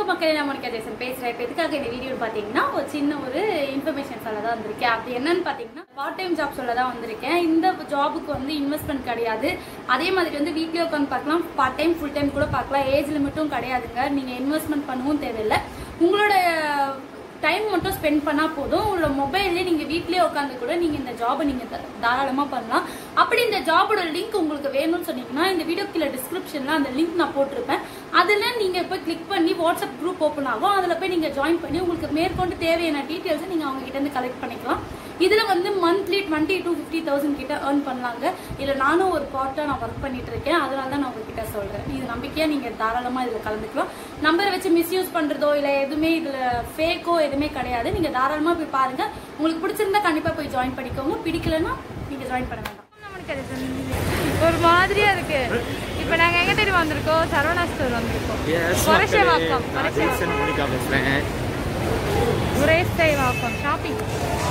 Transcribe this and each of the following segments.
மக்களே நான் Monica Jason பேசுகிறேன் இப்போ எதுக்காக இந்த வீடியோ பார்த்தீங்கன்னா ஒரு சின்ன ஒரு இன்ஃபர்மேஷன் சொல்ல தான் வந்திருக்கேன் அது என்னன்னு பார்த்தீங்கன்னா பார்ட் டைம் ஜாப் சொல்ல தான் வந்திருக்கேன் இந்த ஜாபுக்கு வந்து இன்வெஸ்ட்மெண்ட் கிடையாது அதே மாதிரி வந்து வீட்லேயே உட்காந்து பார்க்கலாம் பார்ட் டைம் ஃபுல் டைம் கூட பார்க்கலாம் ஏஜ் லிமிட்டும் கிடையாதுங்க நீங்கள் இன்வெஸ்ட்மெண்ட் பண்ணவும் தேவையில்லை உங்களோட டைம் மட்டும் ஸ்பெண்ட் பண்ணால் போதும் உங்களோட மொபைல்லே நீங்கள் வீட்லேயே உட்காந்து கூட நீங்கள் இந்த ஜாபை நீங்கள் தாராளமாக பண்ணலாம் அப்படி இந்த ஜாபோட லிங்க் உங்களுக்கு வேணும்னு சொன்னீங்கன்னா இந்த வீடியோ கீழே டிஸ்கிரிப்ஷனில் அந்த லிங்க் நான் போட்டிருப்பேன் அதில் நீங்கள் போய் கிளிக் பண்ணி வாட்ஸ்அப் குரூப் ஓப்பன் ஆகும் அதில் போய் நீங்கள் ஜாயின் பண்ணி உங்களுக்கு மேற்கொண்டு தேவையான டீட்டெயில்ஸை நீங்கள் அவங்க கிட்ட இருந்து கலெக்ட் பண்ணிக்கலாம் இதில் வந்து monthly twenty two fifty thousand கிட்ட ஏர்ன் பண்ணலாங்க இதில் நானும் ஒரு பார்ட்டாக நான் ஒர்க் பண்ணிட்டு இருக்கேன் அதனால தான் நான் உங்ககிட்ட சொல்கிறேன் இது நம்பிக்கையாக நீங்கள் தாராளமாக இதில் கலந்துக்கலாம் நம்பரை வச்சு மிஸ்யூஸ் பண்ணுறதோ இல்லை எதுவுமே இதில் ஃபேக்கோ எதுவுமே கிடையாது நீங்கள் தாராளமாக போய் பாருங்கள் உங்களுக்கு பிடிச்சிருந்தா கண்டிப்பாக போய் ஜாயின் பண்ணிக்கோங்க பிடிக்கலன்னா நீங்கள் ஜாயின் பண்ண வேண்டாம் நம்மளுக்கு அது வந்து ஒரு மாதிரியா இருக்கு இப்போ நாங்க எங்க தேடி வந்திருக்கோம் சரவணா ஸ்டோர் வந்திருக்கோம் ஒரசே வாக்கம் ஒரசே வாக்கம் மோனிகா பேசுறேன் ஒரேசே வாக்கம் ஷாப்பிங்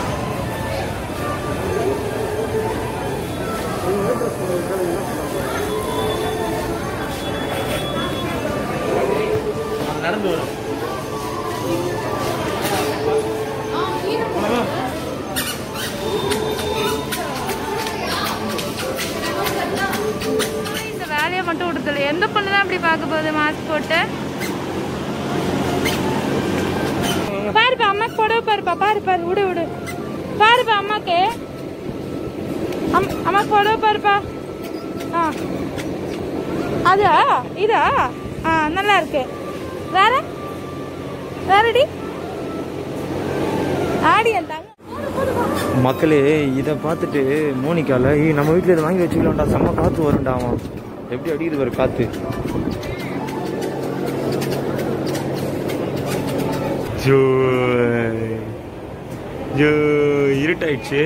நடந்து வரும் இந்த வேலையை மட்டும் விடுதல எந்த பொண்ணு தான் அப்படி பார்க்க போகுது மாஸ்க் போட்டு பாருப்பா அம்மாக்கு போட பாருப்பா பாரு பாரு விடு விடு பாருப்பா அம்மாக்கு அம் அம்மாக்கு போட பாருப்பா ஆ அதா இதா ஆ நல்லா இருக்கு வேற வேறடி ஆடி அந்த மக்களே இதை பார்த்துட்டு மோனிகால "ஏய், நம்ம வீட்டில் இதை வாங்கி வச்சுக்கலாம்டா செம்ம காற்று வரும்டா அவன் எப்படி அடிக்குது ஒரு காற்று ஜோ ஜோ இருட்டாயிடுச்சு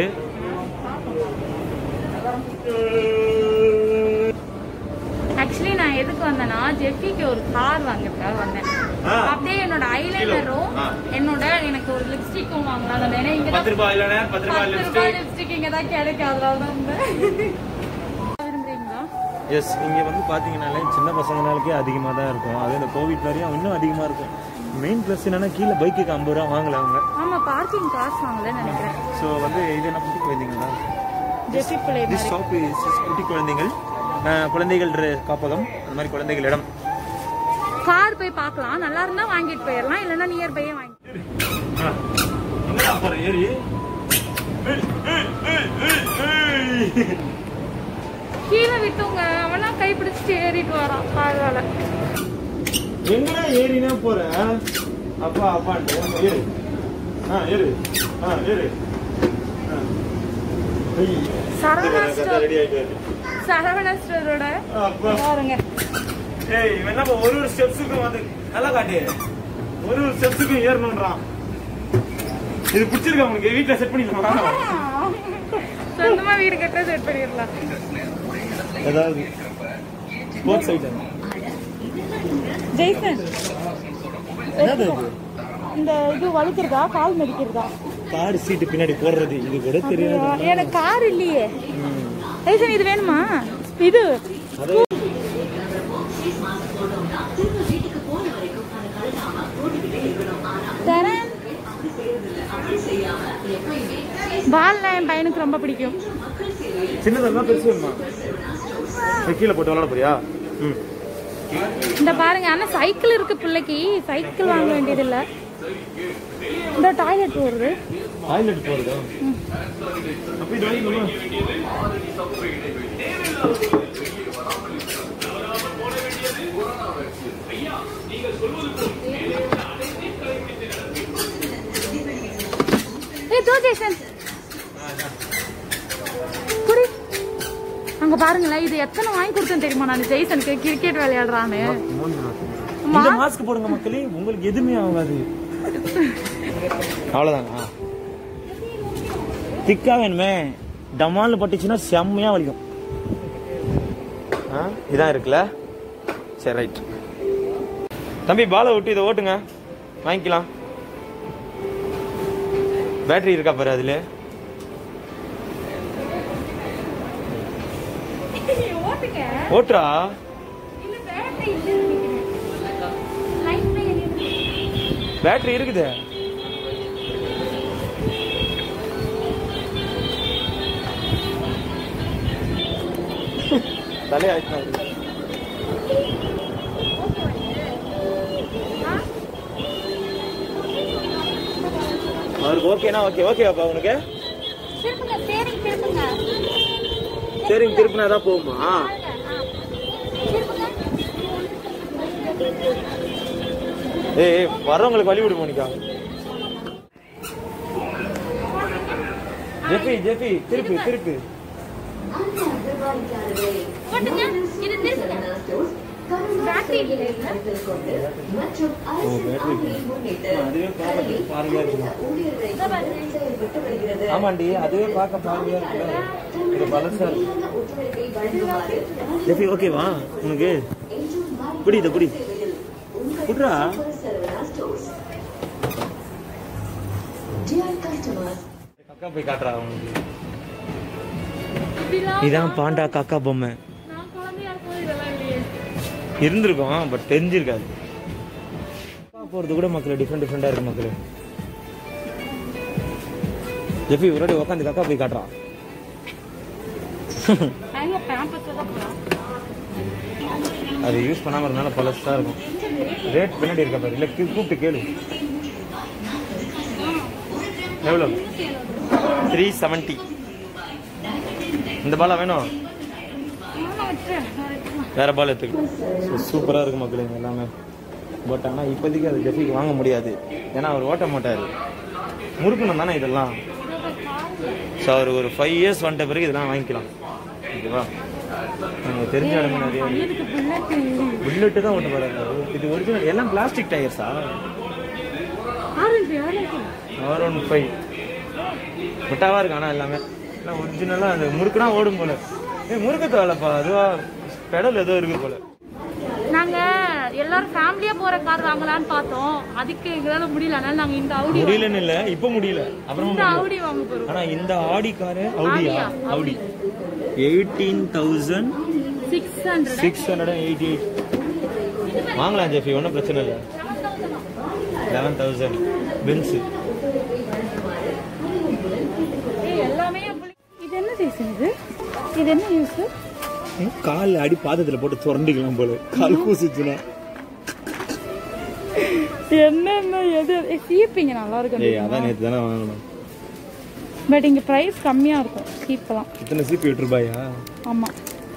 ஆக்சுவலி நான் எதுக்கு வந்தேன்னா ஜெஃபிக்கு ஒரு கார் வாங்குறதுக்காக வந்தேன் ஆ. அப்படியே என்னோட ஐலைனரும் ஆ. என்னோட எனக்கு ஒரு லிப்ஸ்டிக்கும் வாங்கலாம் ஏன்னா இங்க பத்து ரூபாய் இல்லைண்ணே பத்து ரூபாய் பத்து ரூபாய் லிப்ஸ்டிக் இங்க தான் கிடைக்கும் அதனால தான் வந்தேன் விரும்புறீங்களா எஸ் இங்கே வந்து பார்த்தீங்கன்னாலே சின்ன பசங்கனாலுக்கே அதிகமாக தான் இருக்கும் அது இந்த கோவிட் வரையும் இன்னும் அதிகமாக இருக்கும் மெயின் ப்ளஸ் என்னன்னா கீழே பைக்குக்கு ஐம்பது ரூபா வாங்கல அவங்க ஆமா பார்க்கிங் காசு வாங்கலன்னு நினைக்கிறேன் ஸோ வந்து இது என்ன குட்டி குழந்தைங்களா ஜெஃபி பிள்ளை திஸ் ஷாப் இஸ் குட்டி குழந்தைகள் அஹ், குழந்தைகள் ர- காப்பகம் அந்த மாதிரி குழந்தைகள் இடம் கார் போய் பார்க்கலாம் நல்லா இருந்தா வாங்கிட்டு போயிடலாம் இல்லைன்னா நியர் பையே வாங்கி ஏறி கீழே விட்டுங்க அவனா கை பிடிச்சிட்டு ஏறிட்டு வரான் காரால எங்கடா ஏறினா போற அப்பா அப்பான்ட்டு ஏறு ஆ ஏறு ஆ ஏறு ஆ. ஐய். சரவணா ஸ்டோர் ரெடி ஆயிட்டாரு சரவணா ஸ்டோரோட அப்பா பாருங்க ஏய் இவன் என்னப்பா ஒரு ஒரு ஸ்டெப்ஸுக்கும் வந்து நல்லா காட்டு ஒரு ஒரு ஸ்டெப்ஸுக்கும் ஏறணும்ன்றான் இது பிடிச்சிருக்கா உங்களுக்கு வீட்டுல செட் பண்ணிக்கலாமா சொந்தமா வீடு கட்ட செட் பண்ணிடலாம் ஏதாவது ஸ்போர்ட்ஸ் ஐட்டம் ஜெய்சன் என்னது இது இந்த இது வலிக்கிறதா கால் மதிக்கிறதா கார் சீட்டு பின்னாடி போடுறது இது கூட தெரியாது எனக்கு கார் இல்லையே ஜெய்சன் இது வேணுமா இது அது தரேன் பால் என் பையனுக்கு ரொம்ப பிடிக்கும் சின்னதெல்லாம் பெருசு வேணுமா சரி, கீழே போட்டு விளாட போறியா ம் இந்த பாருங்க ஆனா சைக்கிள் இருக்கு பிள்ளைக்கு சைக்கிள் வாங்க வேண்டியது இல்ல இந்த டாய்லெட் வருது டாய்லெட் போறதா அப்ப இது வாங்கிக்கணுமா ஏய் தோ ஜெய்சன் குடி அங்க பாருங்களேன் இது எத்தனை வாங்கி கொடுத்தேன் தெரியுமா நான் ஜெய்சனுக்கு கிரிக்கெட் விளையாடுறான்னு இந்த மாஸ்க் போடுங்க மக்களே உங்களுக்கு எதுவுமே ஆகாது அவ்வளவுதாங்க திக்கா வேணுமே டமால்னு பட்டுச்சுன்னா செம்மையா வலிக்கும் ஆ, இதான் இருக்குல்ல சரி ரைட் தம்பி பாலை விட்டு இதை ஓட்டுங்க வாங்கிக்கலாம் பேட்டரி இருக்கா பாரு அதுல ஓட்டுங்க ஓட்டுறா இல்ல பேட்டரி இல்ல நினைக்கிறேன் லைட்ல எரியுது பேட்டரி இருக்குது தலையாயிட்டு அவருக்கு ஓகேனா ஓகே ஓகேவாப்பா உனக்கு திருப்புங்க ஸ்டேரிங் திருப்புங்க சரிங்க திருப்பினா தான் போகுமா ஏய் ஏய், வர்றவங்களுக்கு வழி விடு மோனிகா ஜெஃபி ஜெஃபி திருப்பி திருப்பி போட்டுங்க இது திருப்புங்க பேட்டரி இல்லை ஓ பேட்டரி அதுவே பார்க்க பாருங்க ஆமாண்டி அதுவே பார்க்க பாருங்க இது பலசா இருக்கு ஜெஃபி ஓகேவா உனக்கு குடி இதை குடி குட்ரா காக்கா போய் காட்டுறா உனக்கு இப்படிலாம் இதான் பாண்டா காக்கா பொம்மை நான் குழந்தையா இருக்கும்போது இதெல்லாம் இல்லையே இருந்திருக்கும் பட் தெரிஞ்சிருக்காது போறது கூட மக்கள் டிஃப்ரெண்ட் டிஃப்ரெண்டா இருக்கு மக்கள் ஜெஃபி ஒரு வாட்டி உட்காந்து காக்கா போய் காட்டுறான் அவங்க பேம்பர்ஸ்ல தான் போலாம் அது யூஸ் பண்ணாம இருந்தாலும் பழசா இருக்கும் ரேட் பின்னாடி இருக்க பாரு இல்ல கூ- கூப்பிட்டு கேளு எவ்வளோ த்ரீ செவன்ட்டி இந்த பாலா வேணும் நான் வச்சுறேன் நான் வச்சுறேன். வேற பால் எடுத்துக்கலாம் சூப்பரா இருக்கு மக்கள் இங்க எல்லாமே பட் ஆனா இப்போதைக்கு அது ஜெஃபிக்கு வாங்க முடியாது ஏன்னா அவர் ஓட்ட மாட்டாரு முறுக்கணும் தானே இதெல்லாம் ஸோ அவர் ஒரு ஃபைவ் இயர்ஸ் வந்துட்ட பிறகு இதெல்லாம் வாங்கிக்கலாம் ஓகேவா நமக்கு தெரிஞ்ச இடமே நிறைய இதுக்கு புல்லட் புல்லட்டு தான் ஓட்ட போறாரு இது ஒரிஜினல் எல்லாம் பிளாஸ்டிக் டயர்ஸா orange orange R one five முட்டாவா இருக்கு ஆனா எல்லாமே எல்லாம் ஒரிஜினலா அந்த முறுக்குனா ஓடும் போல ஏ முறுக்கு தேவையில்லப்பா அதுவா பெடல் ஏதோ இருக்கு போல நாங்க எல்லாரும் ஃபேமிலியா போற கார் வாங்கலாம்னு பார்த்தோம் அதுக்கு எங்களால முடியல அதனால நாங்க இந்த அவுடி முடியலன்னு இல்ல இப்ப முடியல அப்புறமா இந்த அவுடி வாங்க போறோம் ஆனா இந்த ஆடி காரு அவுடியா ஆடியா? Audi eighteen thousand six hundred six hundred eighty eight வாங்கலாம் ஜெஃபி ஒன்றும் பிரச்சனை இல்லை லெவன் தௌசண்ட் பென்ஸு எல்லாமே இது என்ன சீசன் இது இது என்ன யூஸ் கால் அடி பாதத்துல போட்டு சுரண்டிக்கலாம் போல கால் கூசிச்சுனா என்னென்ன எது சீப்பிங்க நல்லா ஏய் இருக்கும் அதான் நேற்று தானே வாங்கணும் பட் இங்க பிரைஸ் கம்மியா இருக்கும் சீப்பெல்லாம் இத்தனை சீப்பு எட்டு ரூபாயா ஆமா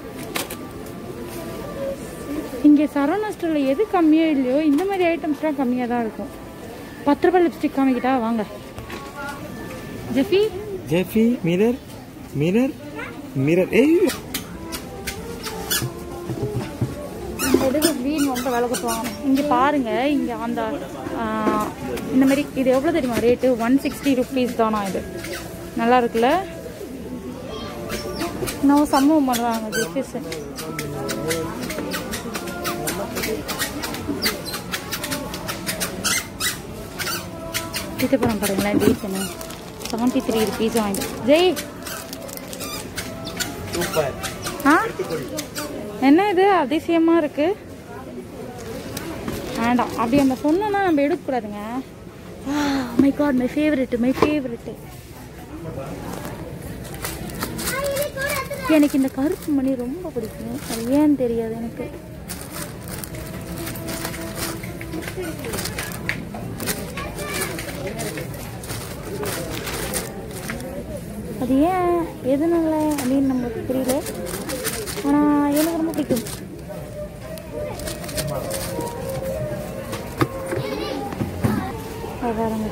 இங்க சரவணா ஸ்டோர்ல எது கம்மியா இல்லையோ இந்த மாதிரி ஐட்டம்ஸ்லாம் கம்மியா தான் இருக்கும் பத்து ரூபாய் லிப்ஸ்டிக் காமிக்கிட்டா வாங்க ஜெஃபி ஜெஃபி மிரர் மிரர் மிரர் ஏய் இந்த இதுக்கு வீண் ரொம்ப விலை கொடுத்துவாங்க இங்க பாருங்க இங்க அந்த ஆ, இந்த மாதிரி இது எவ்வளவு தெரியுமா ரேட்டு ஒன் சிக்ஸ்டி ருபீஸ் தானா இது நல்லா இருக்குல்ல நான் சம்பவம் பண்றாங்க ஜெஃபிஸ் இது படம் பாருங்களேன் டீசனு செவன்ட்டி த்ரீ ருபீஸ் வாங்கிட்டு ஜெய் சூப்பர் ஆ என்ன இது அதிசயமா இருக்கு வேண்டாம் அப்படி அந்த சொன்னோன்னா நம்ம எடுக்கக்கூடாதுங்க my god my favourite my favourite எனக்கு இந்த கருப்பு மணி ரொம்ப பிடிக்கும் அது ஏன்னு தெரியாது எனக்கு அது ஏன் எதனால அப்படின்னு நமக்கு புரியல ஆனால் எனக்கு ரொம்ப பிடிக்கும் அது பாருங்க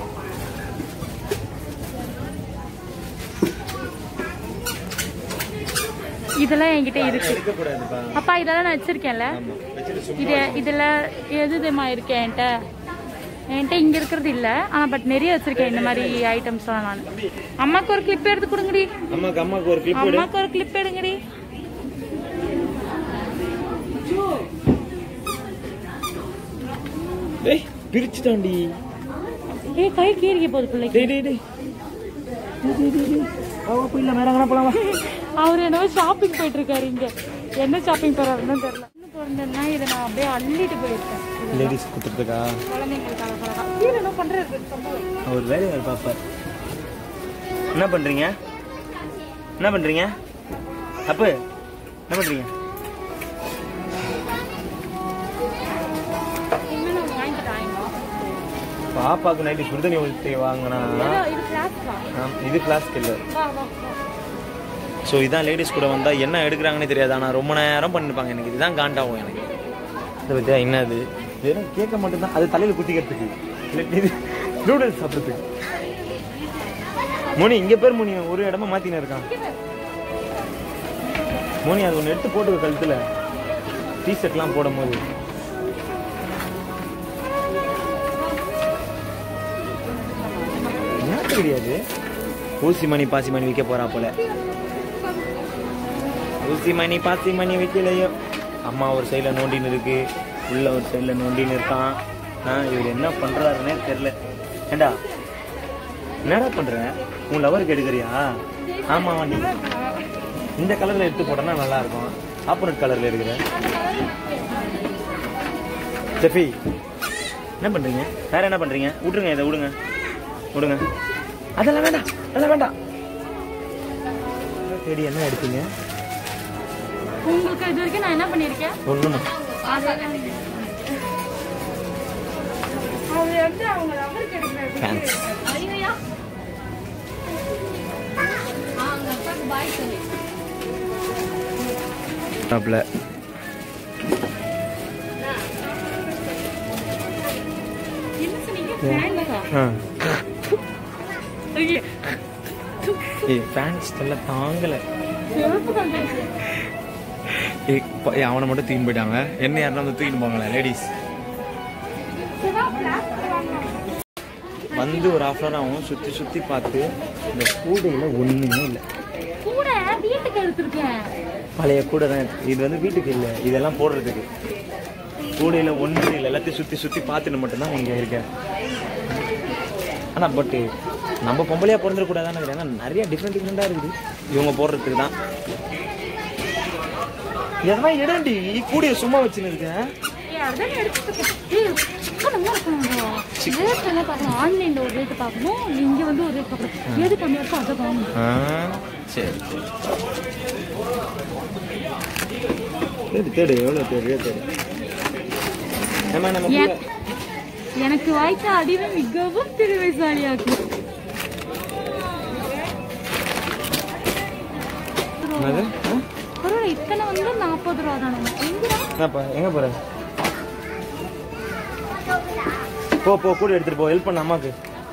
இதெல்லாம் என்கிட்ட இருக்கு இருக்கக்கூடாதுப்பா அப்பா இதெல்லாம் நான் வச்சிருக்கேன்ல இது இதுல எது தெரியுமா இருக்கு என்கிட்ட என்கிட்ட இங்க இருக்கிறது இல்ல ஆனா பட் நிறைய வச்சிருக்கேன் இந்த மாதிரி ஐட்டம்ஸ்லாம் நான் அம்மாக்கு ஒரு கிளிப் எடுத்து கொடுங்கடி அம்மாக்கு அம்மாக்கு ஒரு கிளிப் எடு அம்மாக்கு ஒரு கிளிப் எடுங்கடி ஏய் பிரிச்சுட்டாண்டி ஏய் கை கீறிக்க போகுது பிள்ளைக்கு டேய் டேய் டேய் டேய், டேய், டேய், டேய். வா, வா, போயிடலாம் வேற எங்கனா போலாம் வா. அவர் என்னவோ ஷாப்பிங் போயிட்டு இருக்காரு இங்க என்ன ஷாப்பிங் போறாருன்னு தெரியல இன்னும் பிறந்தேன்னா இதை நான் அப்படியே அள்ளிட்டு போயிருக்கேன் இது லேடிஸ் கொடுத்துருக்கா குழந்தைங்களுக்காக பழகம் கீழே என்ன பண்றது அவர் வேலையை பார்ப்பார் என்ன பண்றீங்க என்ன பண்றீங்க அப்ப என்ன பண்றீங்க இனிமே நான் வாங்கிட்டாங்க பாப்பாக்கு நைட்டு சுடுதண்ணி ஊற்றி வாங்கினா இது கிளாஸ் தான் ஆம், இது கிளாஸ்க்கு இல்லை வா வா வா ஸோ இதான் லேடிஸ் கூட வந்தால் என்ன எடுக்கிறாங்கன்னே தெரியாது ஆனால் ரொம்ப நேரம் பண்ணிருப்பாங்க எனக்கு இதுதான் காண்டாகும் எனக்கு இதை பற்றியா என்னது வெறும் கேட்க மட்டும்தான் அது தலையில் குத்திக்கிறதுக்கு இல்லாட்டி இது நூடுல்ஸ் சாப்பிட்றதுக்கு மோனி இங்கே பேர் மோனி ஒரு இடமா மாற்றினு இருக்கான் மோனி அது ஒன்று எடுத்து போட்டு கழுத்தில் டிஷர்ட்லாம் போடும் போது என்ன தெரியாது ஊசி மணி பாசி மணி விற்க போறா போல ஊசி மணி பாசி மணி வைக்கலையோ அம்மா ஒரு சைடில் நோண்டின்னு இருக்கு உள்ள ஒரு சைடில் நோண்டின்னு இருக்கான் ஆ இவர் என்ன பண்றாருன்னே தெரியல ஏண்டா என்னடா பண்ற உன் லவருக்கு எடுக்கிறியா ஆமா வண்டி இந்த கலர்ல எடுத்து போட்டோம்னா நல்லா இருக்கும் ஆப்போனட் கலர்ல எடுக்கிற ஜெஃபி என்ன பண்றீங்க வேற என்ன பண்றீங்க விட்டுருங்க இதை விடுங்க விடுங்க அதெல்லாம் வேண்டாம் அதெல்லாம் வேண்டாம் தேடி என்ன எடுத்தீங்க உங்களுக்கு இது வரைக்கும் நான் என்ன பண்ணியிருக்கேன் ஒண்ணுமா அது அது வந்து அவங்க லவருக்கு எடுக்கிறது Fans. ஐயா அவங்க அப்பாவுக்கு பாய் சொல்லி டாப்ல என்ன சொன்னீங்க ஃபேன்ஸா ஆ ஐயா ஏய் ஃபேன்ஸ் தொல்லை தாங்கல சிவப்பு கலர் ஏய் ப- ஏய், அவனை மட்டும் தூக்கின்னு போயிட்டாங்க என்ன யாருன்னா வந்து தூக்கின்னு போங்களேன் லேடிஸ் வந்து ஒரு ஆஃப் அன் ஆகும் சுற்றி சுற்றி பார்த்து இந்த கூடையில் ஒன்றுமே இல்லை கூட வீட்டுக்கு எடுத்திருக்கேன் பழைய கூடை தான் இருக்கு. இது வந்து வீட்டுக்கு இல்லை இதெல்லாம் போடுறதுக்கு கூடையில் ஒன்று இல்லை எல்லாத்தையும் சுற்றி சுற்றி பார்த்துட்டு மட்டும்தான் இங்கே இருக்கேன் ஆனால் பட்டு நம்ம பொம்பளையாக பிறந்துடக்கூடாதான்னு ஏன்னா நிறைய டிஃப்ரெண்ட் டிஃப்ரெண்ட்டாக இருக்குது இவங்க போடுறதுக்கு தான் எதெல்லாம் இடண்டி கூடைய சும்மா வச்சுன்னு இருக்கேன் ஏய், அதான் எடுத்துருக்கேன். ஏய், ரொம்ப நல்லா இருக்கும்டா. rate எல்லாம் பாருங்க. online ல ஒரு rate பார்க்கணும், இங்க வந்து ஒரு rate பார்க்கணும். எது கம்மியா இருக்கோ அதை வாங்கணும். ஆ சரி தேடு தேடு எவ்வளோ தேடு தேடு நம்ம நம்ம ஏன்? புள்ள- எனக்கு வாய்த்த அடிமை மிகவும் திறமைசாலியாக்கும் என்னது ஆ? பரவாயில்ல இத்தனை வந்து நாற்பது ரூபா தானே எங்கடா என்னப்பா எங்க போற போ போ கூட எடுத்துட்டு போ ஹெல்ப் பண்ண அம்மாக்கு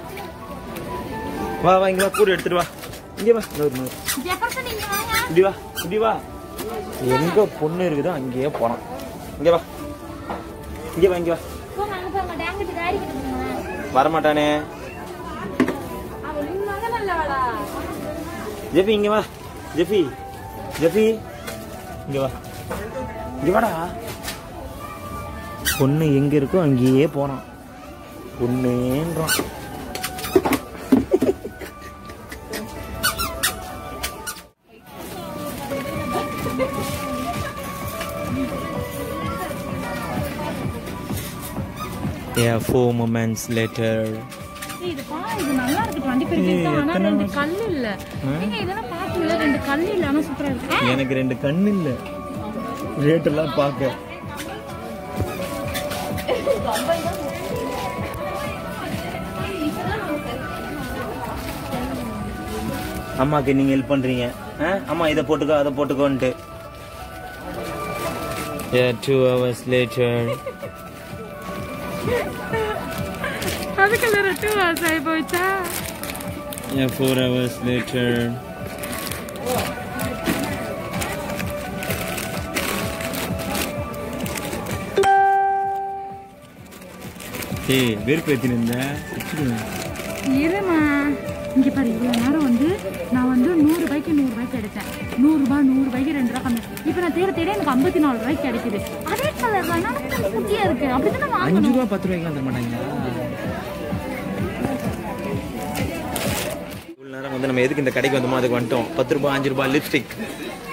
வா வா இங்க வா கூட எடுத்துட்டு வா இங்க வா நூறு நூறு ஜெஃபர்சன் நீங்க வாங்க இப்படி வா இப்படி வா எங்க பொண்ணு இருக்குதோ அங்கேயே போனோம் இங்க வா இங்க வா இங்க வா போங்க அங்க போங்க டேங் கிட்ட டாடி கிட்ட போங்க வரமாட்டானே அவன் நின்னாங்க நல்லவாடா ஜெஃபி இங்க வா ஜெஃபி ஜெஃபி இங்க வா இங்க வாடா பொண்ணு எங்க இருக்கோ அங்கேயே போறான் பொண்ணுன்றான் Yeah, four moments later. ஏய், இது பா இது நல்லா இருக்கு டுவெண்ட்டி ஃபைவ் ருபீஸ் தான் ஆனா ரெண்டு கல் இல்ல நீங்க இதெல்லாம் பாத்தீங்களா ரெண்டு கல் இல்லாம சூப்பரா இருக்கு ஆ, எனக்கு ரெண்டு கண்ணு இல்ல ரேட் எல்லாம் பார்க்க அம்மாக்கு நீங்க ஹெல்ப் பண்றீங்க ஆ? அம்மா இதை போட்டுக்கோ அதை போட்டுக்கோன்ட்டு Yeah, two hours later. அதுக்குள்ள ரெட்டு வாசம் ஆகி போச்சா Yeah, four hours later. ஏய் வெறுப்பு ஏற்றினு இருந்தேன் இருமா இங்க பாரு இவ்வளவு நேரம் வந்து நான் வந்து நூறு ரூபாய்க்கு நூறு ரூபாய்க்கு எடுத்தேன் நூறு ரூபாய் நூறு ரூபாய்க்கு ரெண்டு ரூபாய் கம்மி இப்ப நான் தேட தேட எனக்கு ஐம்பத்தி நாலு ரூபாய்க்கு கிடைக்குது அதே கலர் தான் ஆனா கொஞ்சம் குட்டியா இருக்கு அப்படித்தானே அஞ்சு வாங்கணும் ரூபா பத்து ரூபாய்க்குலாம் தர மாட்டாங்க இவ்வளோ நேரம் வந்து நம்ம எதுக்கு இந்த கடைக்கு வந்தோமோ அதுக்கு வந்துட்டோம் பத்து ரூபாய் அஞ்சு ரூபாய் லிப்ஸ்டிக்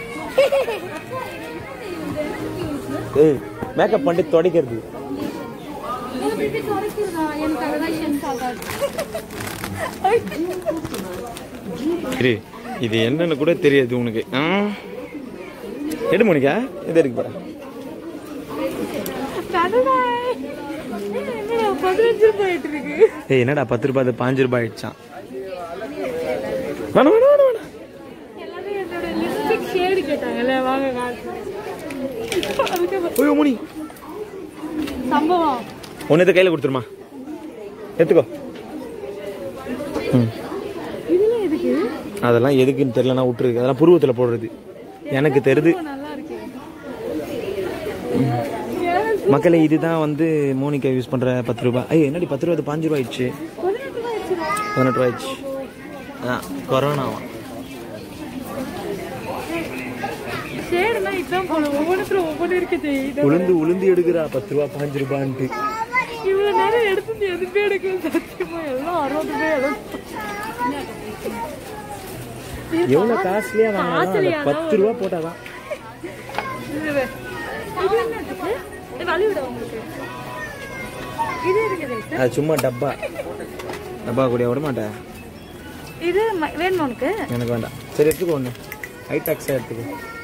ஏய் மேக்கப் பண்ணிட்டு துடைக்கிறது இது குறைக்கிறதா எனக்கு அதெல்லாம் சென்ஸ் ஆகாது இரு இது என்னன்னு கூட தெரியாது உனக்கு ஆ எடு மணிக்கா இது இருக்கு பாரு பதினஞ்சு போயிட்டு இருக்கு ஏய் என்னடா பத்து ரூபாய் அது பாஞ்சு ரூபாய் ஆயிடுச்சான் வேணாம் வேணாம் வேணாம் வேணாம் எல்லாரும் என்னோட லிப்ஸ்டிக் ஷேடு கேட்டாங்கல்ல வாங்க காட்டு அதுக்கு ஐயோ மணி சம்பவம் ஒன்று கையில் கொடுத்துருமா எடுத்துக்கோ ம் இதெல்லாம் எதுக்கு அதெல்லாம் எதுக்குன்னு தெரியலனா விட்டுருக்கு அதெல்லாம் புருவத்தில் போடுறது எனக்கு தெரியுது நல்லா இருக்கு மக்களே இதுதான் வந்து மோனிகா யூஸ் பண்ற பத்து ரூபாய் ஐயோ என்னடி பத்து ரூபா அது பாஞ்சு ரூபாய் ஆயிடுச்சு பதினெட்டு ரூபாய் ஆச்சுடா. பதினெட்டு ரூபாய் ஆயிடுச்சு ஆ கொரோனாவா ஷேடுனா இதான் போல ஒவ்வொன்றுத்துல ஒவ்வொன்று இருக்குது இது உளுந்து உளுந்து எடுக்கிறா பத்து ரூபா பாஞ்சு ரூபான்ட்டு இவ்வளவு நேரம் எடுத்து நீ எதுவுமே எடுக்கல சத்தியமா எல்லாம் அறுபது ரூபாய் எல்லாம் எவ்வளோ காஸ்ட்லியாக வாங்கினாலும் அந்த பத்து ரூபா போட்டாதான் இது வே- இது என்னத்துக்கு? இது வழி விட உங்களுக்கு இது இருக்குது அது சும்மா டப்பா டப்பா கூட விட மாட்டேன் இது ம- வேணுமா உனக்கு எனக்கு வேண்டாம் சரி எடுத்துக்கோ ஒன்று ஹைடாக்ஸாக எடுத்துக்கோ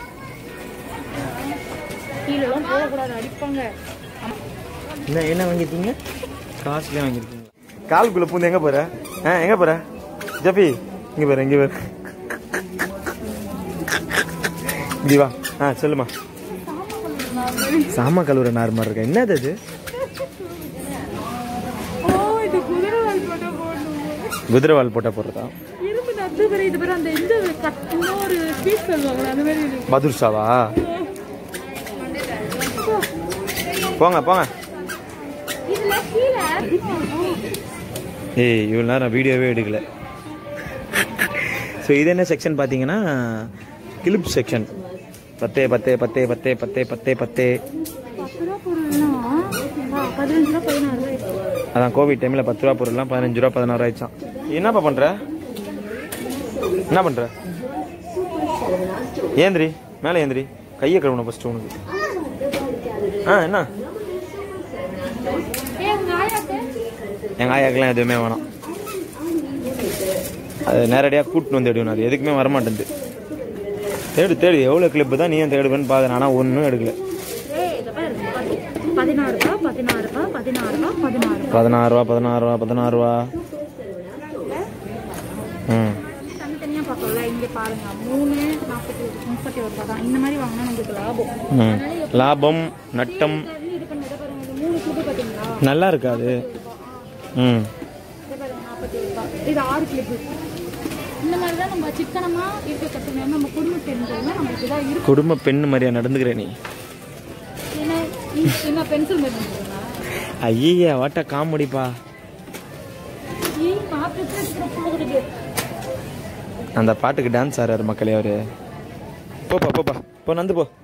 கீழெல்லாம் போகக்கூடாது அடிப்பாங்க என்ன என்ன வாங்கியிருக்கீங்க காஸ்ட்லியாக வாங்கியிருக்கீங்க காலுக்குள்ளே பூந்து எங்கே போகிற ஆ எங்கே போகிற ஜபி இங்கே போகிற இங்கே போகிற இப்படி வா ஆ சொல்லுமா சாமா கழுவுற நார் மாதிரி இருக்கா என்னது அது ஓ இது குதிரை வால் மட்டும் போடணும் குதிரைவால் போட்டால் போடுறதா இரும்பு நத்து பேர் இது பேர் அந்த இந்த கட் இன்னொரு பீஸ் சொல்லுவாங்க அந்த மாதிரி இருக்கு பதுர்ஷாவா போங்க போங்க இதுல கீழே ஏய் இவ்வளோ நேரம் வீடியோவே எடுக்கல ஸோ இது என்ன செக்ஷன் பார்த்தீங்கன்னா கிளிப் செக்ஷன் பத்தே பத்தே பத்தே பத்தே பத்தே பத்தே பத்தே பத்து ரூபா பொருள்னா ஆ, பதினஞ்சு ரூபா பதினாறு ரூபாய் அதான் கோவிட் டைமில் பத்து ரூபா பொருள்லாம் பதினஞ்சு ரூபா பதினாறு ஆயிடுச்சான் என்னப்பா பண்ணுற என்ன பண்ணுற ஏந்திரி மேலே ஏந்திரி கையை கழுவணும் ஃபஸ்ட்டு உனக்கு ஆ என்ன ஏ உங்க ஆயாக்கு எங்கள் ஆயாக்கெல்லாம் எதுவுமே வேணாம் அது நேரடியாக கூட்டின்னு வந்து எடுக்கணும் அது எதுக்குமே வரமாட்டேங்குது தேடு தேடு எவ்வளோ கிளிப்பு தான் நீயும் தேடுவேன்னு பார்க்குறேன் ஆனால் ஒன்றும் எடுக்கல ஏய் இத பாரு பதினாறு ரூபா பதினாறு ரூபா பதினாறு ரூபா பதினாறு ரூபா பதினாறுரூவா பதினாறுரூவா பதினாறுரூவா ம் தனித்தனியா பார்க்கல இங்க பாருங்க மூணு நாற்பத்தி முப்பத்தி ஒரு ரூபா தான் இந்த மாதிரி வாங்கினா உங்களுக்கு லாபம் ம் லாபம் நட்டம் இது பண்ணதை பாருங்க இந்த மூணு கிளிப்பு பார்த்தீங்களா நல்லா இருக்காது ம் இதை பாருங்க நாற்பத்தி ஒரு ரூபா இது ஆறு கிளிப்பு இந்த மாதிரி தான் நம்ம சிக்கனமா இருக்க கற்றுக்கணும் நம்ம குடும்ப பெண்கள்னா நம்மளுக்கு இதாக இருக்கும் குடும்ப பெண்ணு மாதிரியா நடந்துக்கிற நீ ஏன்னா இ- என்ன பென்சில் மாதிரி பண்ணுறீங்களா ஐயா வாட்டா காமெடிப்பா ஏய் பார்த்துட்டு இருக்கிற போகுது அந்த பாட்டுக்கு டான்ஸ் ஆடுறாரு மக்களே அவரு போப்பா போப்பா போ நந்து போ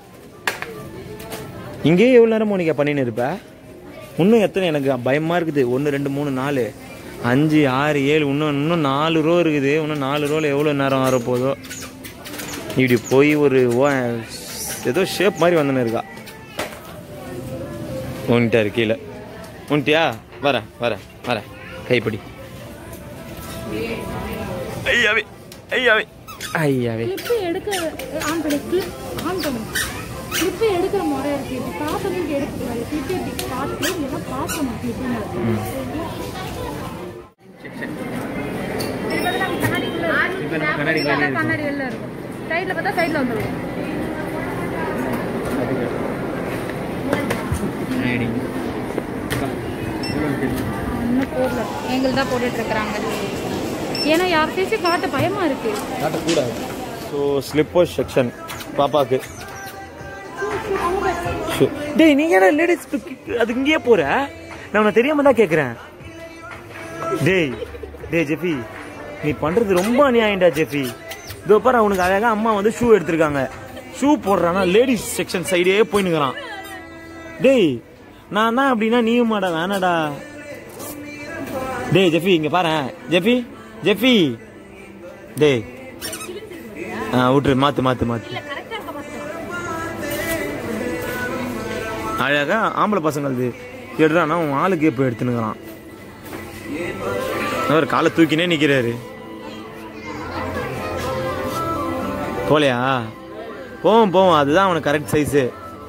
இங்கேயே எவ்வளோ நேரம் மோனிகா பண்ணின்னு இருப்ப இன்னும் எத்தனை எனக்கு பயமா இருக்குது ஒன்று ரெண்டு மூணு நாலு அஞ்சு ஆறு ஏழு இன்னும் இன்னும் நாலு ரோ இருக்குது இன்னும் நாலு ரோல எவ்வளோ நேரம் ஆற போதோ இப்படி போய் ஒரு ஓ ஏதோ ஷேப் மாதிரி வந்துன்னு இருக்கா உன்ட்டாரு கீழே உன்ட்டியா வரேன் வரேன் வரேன் கைப்படி ஐயாவே ஐயாவே ஐயாவே கிளிப்பு எடுக்க ஆன் பண்ணி கிளிப் ஆன் பண்ணு கிளிப்பு எடுக்கிற முறை இருக்கு இப்படி பார்த்தோம் இங்கே எடுக்கக்கூடாது கிளிப்பு இப்படி பார்த்து இல்லைன்னா பார்க்கணும் கிளிப்பு கண்ணாடி வெளில இருக்கும் சைடில் பார்த்தா சைடில் வந்துடும் இன்னும் போடல எங்களுக்கு தான் போட்டுட்டு இருக்கிறாங்க ஏன்னா யார்கிட்டயும் காட்ட பயமா இருக்கு காட்டக்கூடாது ஸோ ஸ்லிப்பர் செக்ஷன் பாப்பாக்கு Shoe. டேய் நீங்க என்ன லேடிஸ் அது இங்கேயே போற நான் உன்னை தெரியாம தான் கேக்குறேன் டேய் டேய் ஜெஃபி நீ பண்றது ரொம்ப அநியாயம்டா ஜெஃபி இதோ பாரு அவனுக்கு அழகா அம்மா வந்து ஷூ எடுத்திருக்காங்க ஷூ போடுறானா லேடிஸ் செக்ஷன் சைடே போயினுக்கிறான் டேய் நான் தான் அப்படின்னா நீயும் மாடா வேணாடா டேய் ஜெஃபி இங்க பாரு ஜெஃபி ஜெஃபி டேய் ஆ விட்டுரு மாத்து மாத்து மாத்து அழகா ஆம்பளை பசங்களது எடுறானா உன் ஆளுக்கு இப்போ எடுத்துனுக்குறான் அவர் காலை தூக்கினே நிற்கிறாரு போலையா போவோம் போவோம் அதுதான் அவனுக்கு கரெக்ட் சைஸு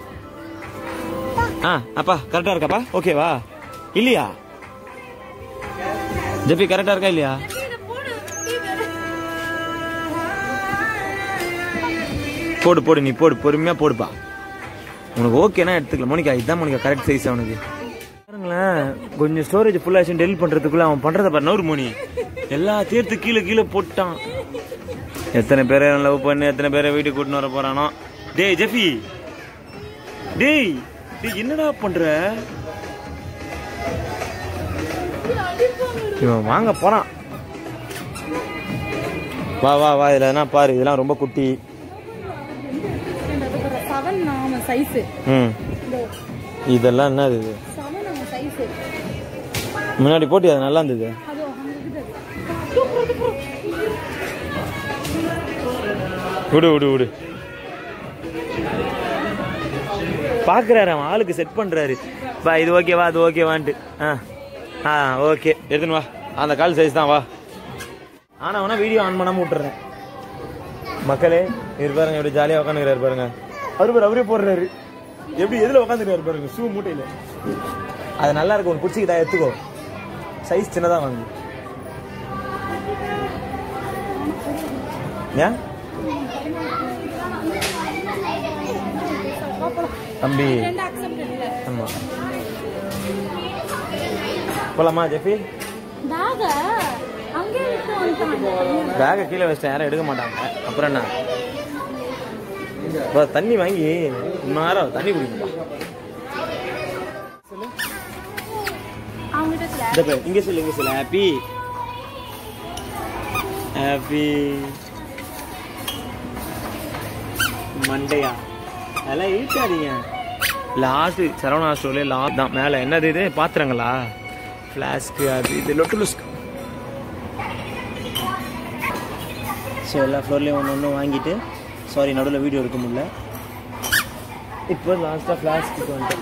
ஆ அப்பா கரெக்டாக இருக்காப்பா ஓகேவா இல்லையா ஜெபி கரெக்டாக இருக்கா இல்லையா போடு போடு நீ போடு பொறுமையா போடுப்பா உனக்கு ஓகேனா எடுத்துக்கலாம் மோனிகா இதுதான் மோனிகா கரெக்ட் சைஸ் அவனுக்கு பாருங்களேன் கொஞ்சம் ஸ்டோரேஜ் ஃபுல் ஆச்சு டெலிட் பண்றதுக்குள்ள அவன் பண்றத பாரு நூறு மோனி எல்லா தேர்த்து கீழே கீழே போட்டான் எத்தனை பேரை லவ் பண்ணி எத்தனை பேரை வீட்டுக்கு கூட்டின்னு வர போறானோ டேய் ஜெஃபி டேய் டேய் என்னடா பண்ற இவன் வாங்க போறான் வா வா வா இதுல எதனா பாரு இதெல்லாம் ரொம்ப குட்டி செவன் அவன் சைஸு ம் இதெல்லாம் என்னது இது செவன் அவன் சைஸு முன்னாடி போட்டி அது நல்லா இருந்தது அது அங்க இருக்குது விடு விடு விடு பாக்குறாரு அவன் ஆளுக்கு செட் பண்றாரு வா இது ஓகேவா அது ஓகேவான்ட்டு ஆ ஆ ஓகே எடுத்துன்னு வா அந்த கால் சைஸ் தான் வா ஆனா வேணா வீடியோ ஆன் பண்ணாம விட்டுறேன் மக்களே இது பாருங்க எப்படி ஜாலியா உட்காந்துக்கிறாரு பாருங்க அவரு பாரு அவரே போடுறாரு எப்படி எதுல உட்காந்துக்கிறாரு பாருங்க ஷூ மூட்டையில அது நல்லா இருக்கும் உனக்கு பிடிச்சிக்கிட்டா எடுத்துக்கோ சைஸ் சின்னதா வாங்கு ஏன் தம்பி ரெண்டு அக்செப்ட் இல்லை ஆமா போலாமா ஜெஃபி பேக அங்கே விட்டு வந்துட்டான் பேக்கை கீழே வச்சிட்டேன் யாரும் எடுக்க மாட்டாங்க அப்புறம் என்ன இப்போ தண்ணி வாங்கி இன்னும் நேரம் தண்ணி குடிப்பா அவங்ககிட்ட சில இந்த பாரு, இங்க சொல்லு இங்க சொல்லு ஹாப்பி ஹாப்பி மண்டையா அதெல்லாம் இழுக்காதீங்க லாஸ்ட் சரவணா ஸ்டோர்ல லாஸ்ட் தான் மேலே என்னது இது பாத்திரங்களா ஃப்ளாஸ்க்கு அது இது லொட்டுலுஸ்க் ஸோ எல்லா ஃப்ளோர்லேயும் ஒன்று ஒன்று வாங்கிட்டு சாரி நடுவில் வீடியோ எடுக்க முடியல இப்போ லாஸ்ட்டாக ஃப்ளாஸ்க்கு வந்துட்டேன்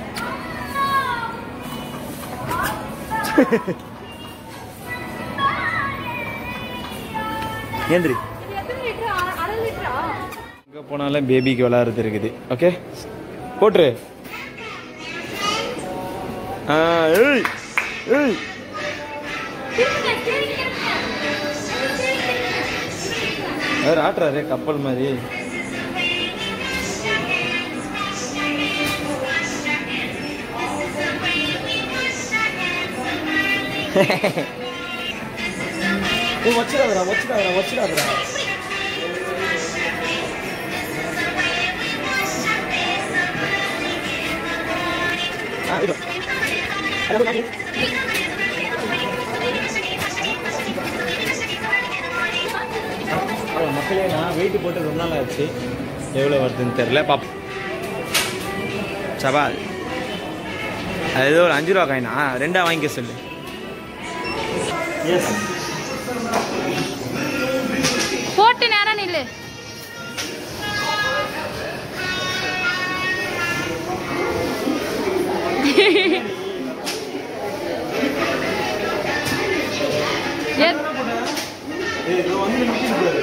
ஏந்திரி இது எத்தனை லிட்டர் அரை அரை லிட்டரா எங்கே போனாலும் பேபிக்கு விளாட்றது இருக்குது ஓகே போட்டுரு ஆ ஏய் ஏய் வேறு ஆட்டுறாரு கப்பல் மாதிரி வச்சிடாதடா வச்சிடாதடா வச்சிடாதடா ஆ இதோ அவ்வளோ மக்களே நான் வெயிட் போட்டு ரொம்ப நாள் ஆச்சு எவ்வளோ வருதுன்னு தெரில பாப் சவால் அது ஏதோ ஒரு அஞ்சு ரூபா காயினா ரெண்டா வாங்கிக்க சொல்லு எஸ் போட்டு நேரம் நில்லு எத்- இது வந்து நிற்கிது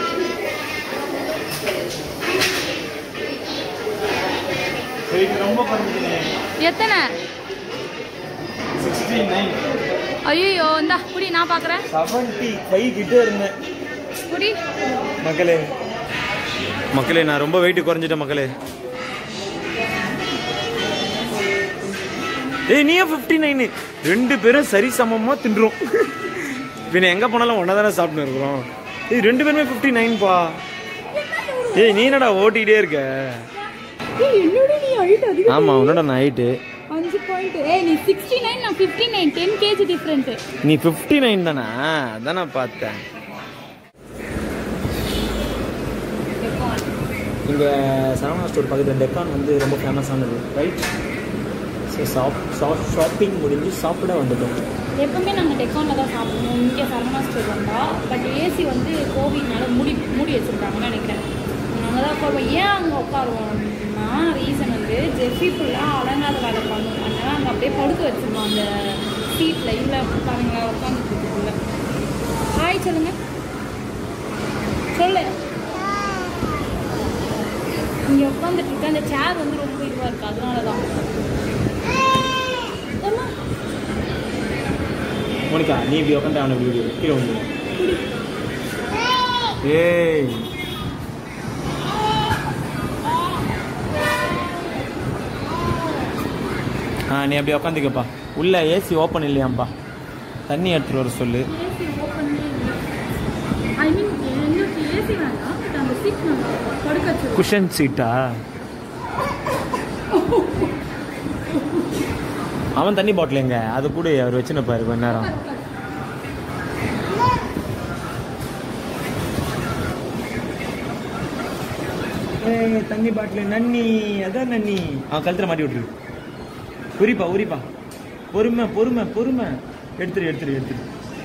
வெயிட் ரொம்ப குறைஞ்சிட்டீங்க எத்தனை சிக்ஸ்டி நைன் ஐயோ இந்தா குடி நான் பார்க்குறேன் செவன்ட்டி ஃபைவ் கிட்ட இருந்தேன் குடி மக்களே மக்களே நான் ரொம்ப வெயிட் குறைஞ்சிட்டேன் மக்களே ஏய் நீயே ஃபிஃப்டி நைனு ரெண்டு பேரும் சரி சமமாக தின்றோம் பின்ன எங்கே போனாலும் ஒன்றா தானே சாப்பிட்டு இருக்கிறோம் ஏய் ரெண்டு பேருமே ஃபிஃப்டி நைன்பா ஏய் நீ என்னடா ஓட்டிகிட்டே இருக்க என்னோட நீ ஹைட் அதிகம் ஆமாம் உன்னோட நான் ஹைட்டு அஞ்சு பாயிண்ட் ஏய் நீ சிக்ஸ்டி நைன் நான் fifty nine ten KG different நீ ஃபிஃப்டி நைன் தானே அதான் நான் பார்த்தேன் இங்கே சரவணா ஸ்டோர் பக்கத்தில் டெக்கான் வந்து ரொம்ப ஃபேமஸானது right so shop shop shopping முடிஞ்சு சாப்பிட வந்துட்டோம் எப்பவுமே நாங்கள் டெக்கானில் தான் சாப்பிடுவோம் இங்கே சரவணா ஸ்டோர் வந்தால் பட் ஏசி வந்து கோவிட்னால மூடி மூடி வச்சுருக்காங்கன்னு நினைக்கிறேன் நாங்கள் தான் போவோம் ஏன் அங்கே உட்காருவோம்னா ரீசன் வந்து ஜெஃபி ஃபுல்லாக அலங்காத வேலை பண்ணும் அதனால அங்கே அப்படியே படுக்க வச்சிருவோம் அந்த சீட்டில் இல்லை பாருங்களா உட்காந்துட்டு இருக்குள்ள ஹாய் சொல்லுங்க சொல்லு இங்கே உட்காந்துட்டு இருக்க அந்த சேர் வந்து ரொம்ப இதுவாக இருக்கு அதனால தான் அம்மா, மோனிகா நீ இப்படி உட்காந்து அவனை இப்படி விடு. கீழே வந்து ஏய் ஆ நீ அப்படி உட்காந்துக்கப்பா உள்ள ஏசி ஓப்பன் இல்லையாம்பா தண்ணி எடுத்துட்டு வர சொல்லு ஏசி ஓப்பன்லே இல்லை ஐ மீன் எங்களுக்கு ஏசி வேண்டாம் பட் அந்த சீட் நல்லா இருக்கும். படுக்க வச்சிருக்கோம் குஷன் சீட்டா அவன் தண்ணி பாட்டில் எங்க அது கூட அவர் வச்சுன்னு கொஞ்ச நேரம் ஏய் தண்ணி பாட்டில் நன்னி அதான் நன்னி அவன் கழுத்துல மாட்டி விட்டுரு உரிப்பா உரிப்பா பொறுமை பொறுமை பொறுமை எடுத்துரு எடுத்துரு எடுத்துரு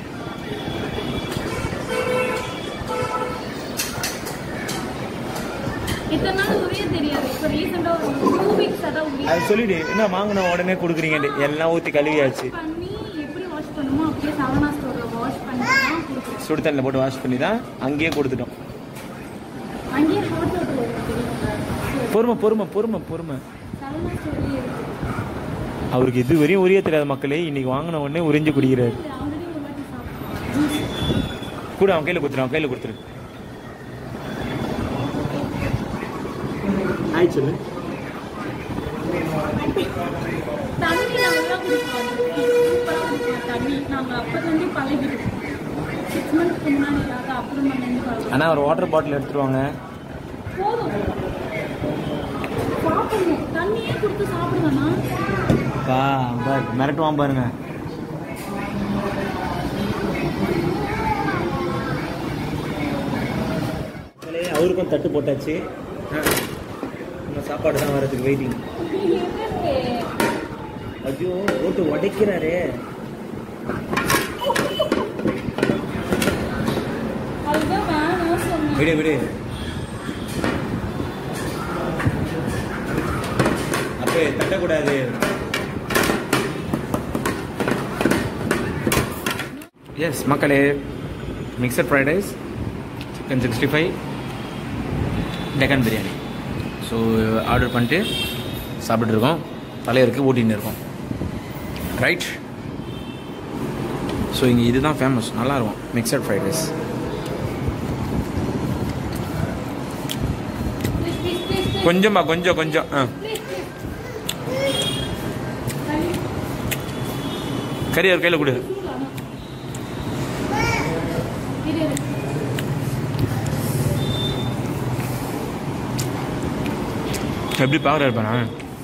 இத்தனை நாள் உரிய தெரியாது இப்போ ரீசெண்டாக ஒரு டூ வீக்ஸ் அதான் உரிய அது சொல்லிடு என்ன வாங்கின உடனே கொடுக்குறீங்க எல்லாம் ஊற்றி கழுவியாச்சு பண்ணி எப்படி வாஷ் பண்ணுமோ அப்படியே சவனா ஸ்டோரில் வாஷ் பண்ணி தான் கொடுத்துருக்கோம் சுடு தண்ணியில் போட்டு வாஷ் பண்ணி தான் அங்கேயே கொடுத்துட்டோம் அங்கேயே ஹாட் வாட்டர் வரும் தெரியுமா பொறுமை பொறுமை பொறுமை பொறுமை சவனா ஸ்டோரியே இருக்கு அவருக்கு இது வரையும் உரிய தெரியாத மக்களே இன்னைக்கு வாங்கின உடனே உறிஞ்சு குடிக்கிறாரு ஆல்ரெடி ஒரு வாட்டி சாப்பிட்டோம் கூட அவன் கையில் கொடுத்துரு அவன் கையில் கொடுத்துரு ஆய் சொல்லு தண்ணி நல்லா குடிப்போம் சூப்பராக குடிப்போம் தண்ணி நாங்கள் அப்போலேருந்து பழகிட்டோம் சிக்ஸ் மந்த்ஸ்க்கு முன்னாடி இல்லாத அப்புறமாலேருந்து பழகிட்டோம் ஆனால் ஒரு வாட்டர் பாட்டில் எடுத்துருவாங்க போதும் சாப்பிடணும் தண்ணியே கொடுத்து சாப்பிடுவேண்ணா பா பாரு மிரட்டுவான் பாருங்க அவருக்கும் தட்டு போட்டாச்சு நம்ம சாப்பாடு தான் வரதுக்கு வெயிட்டிங் ஐயோ போட்டு உடைக்கிறாரே அதுதான் வேணும் சொன்னேன் விடு விடு அப்பே தட்டக்கூடாது எஸ் மக்களே mixed fried rice chicken sixty five Deccan biryani so order பண்ணிட்டு சாப்பிட்டுட்டு இருக்கோம் தலையருக்கு ஊட்டின்னு இருக்கோம் ரைட் ஸோ இங்கே இதுதான் ஃபேமஸ் நல்லாயிருக்கும் mixed fried rice please please please please கொஞ்சமா கொஞ்சம் கொஞ்சம் ஆ ப்ளீஸ் ப்ளீஸ் கறி அவர் கையில் கொடு இரு இரு எப்படி பார்க்குற இருப்பானா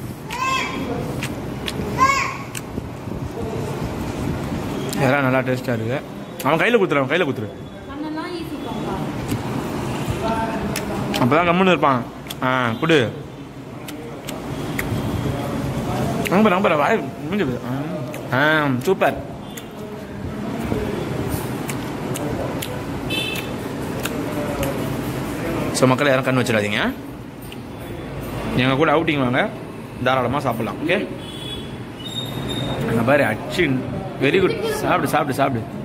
இதெல்லாம் நல்லா டேஸ்ட்டாக இருக்கு அவன் கையில் கொடுத்துரு அவன் கையில் கொடுத்துரு பண்ணலாம் ஈஸி பாப்பா அப்போ தான் கம்முன்னு இருப்பான் ஆ கொடு நம்பர் நம்பர் வாய் முடிஞ்சது ஆ சூப்பர் ஸோ மக்கள் யாரும் கண் வச்சிடாதீங்க எங்கள் கூட அவுட்டிங் வாங்க தாராளமாக சாப்பிட்லாம் ஓகே அங்கே பாரு அச்சு வெரி குட் சாப்பிடு சாப்பிடு சாப்பிடு